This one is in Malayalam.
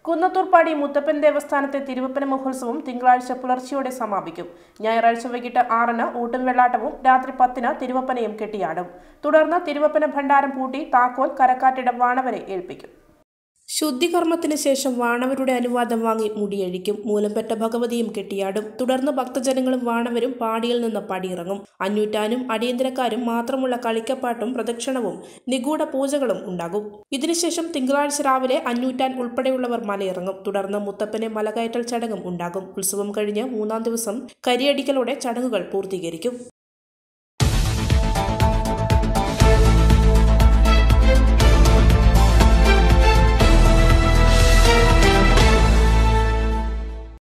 കുന്നത്തൂർപ്പാടി മുത്തപ്പൻ ദേവസ്ഥാനത്തെ തിരുവപ്പന മഹോത്സവം തിങ്കളാഴ്ച പുലർച്ചെയോടെ സമാപിക്കും ഞായറാഴ്ച വൈകിട്ട് ആറിന് ഊട്ടും വെള്ളാട്ടവും രാത്രി പത്തിന് തിരുവപ്പനയും കെട്ടിയാടും തുടർന്ന് തിരുവപ്പന ഭണ്ഡാരം പൂട്ടി താക്കോൽ കരക്കാറ്റിടം വാണവരെ ഏൽപ്പിക്കും ശുദ്ധികർമ്മത്തിന് ശേഷം വാണവരുടെ അനുവാദം വാങ്ങി മുടിയഴിക്കും മൂലംപെറ്റ ഭഗവതിയും കെട്ടിയാടും തുടർന്ന് ഭക്തജനങ്ങളും വാണവരും പാടിയിൽ നിന്ന് പടിയിറങ്ങും അഞ്ഞൂറ്റാനും അടിയന്തരക്കാരും മാത്രമുള്ള കളിക്കപ്പാട്ടും പ്രദക്ഷിണവും നിഗൂഢ പൂജകളും ഉണ്ടാകും ഇതിനുശേഷം തിങ്കളാഴ്ച രാവിലെ അഞ്ഞൂറ്റാൻ ഉൾപ്പെടെയുള്ളവർ മലയിറങ്ങും തുടർന്ന് മുത്തപ്പനെ മലകയറ്റൽ ചടങ്ങും ഉണ്ടാകും ഉത്സവം കഴിഞ്ഞ് മൂന്നാം ദിവസം കരിയടിക്കലോടെ ചടങ്ങുകൾ പൂർത്തീകരിക്കും